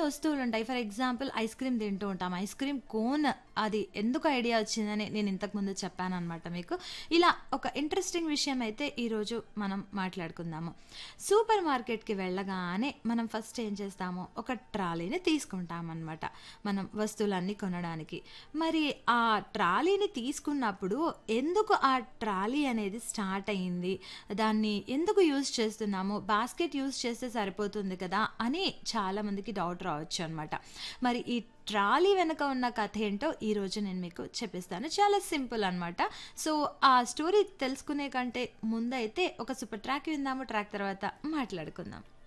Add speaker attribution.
Speaker 1: వస్తువులు ఉంటాయి for example ice cream తింటూ ఉంటాం ఐస్ క్రీమ్ కోన్ అది ఎందుకు ఐడియా వచ్చిందని నేను ఇంతకుముందు చెప్పాను అనమాట మీకు ఇలా ఒక ఇంట్రెస్టింగ్ విషయం అయితే ఈరోజు మనం మాట్లాడుకుందాము సూపర్ మార్కెట్కి వెళ్ళగానే మనం ఫస్ట్ ఏం చేస్తాము ఒక ట్రాలీని తీసుకుంటామన్నమాట మనం వస్తువులన్నీ కొనడానికి మరి ఆ ట్రాలీని తీసుకున్నప్పుడు ఎందుకు ఆ ట్రాలీ అనేది స్టార్ట్ అయ్యింది దాన్ని ఎందుకు యూజ్ చేస్తున్నాము బాస్కెట్ యూజ్ చేస్తే సరిపోతుంది కదా అని చాలామందికి డౌట్ రావచ్చు అనమాట మరి ఈ ట్రాలీ వెనక ఉన్న కథ ఏంటో ఈరోజు నేను మీకు చెప్పిస్తాను చాలా సింపుల్ అనమాట సో ఆ స్టోరీ తెలుసుకునే కంటే ముందైతే ఒక సూపర్ ట్రాక్ విందాము ట్రాక్ తర్వాత మాట్లాడుకుందాం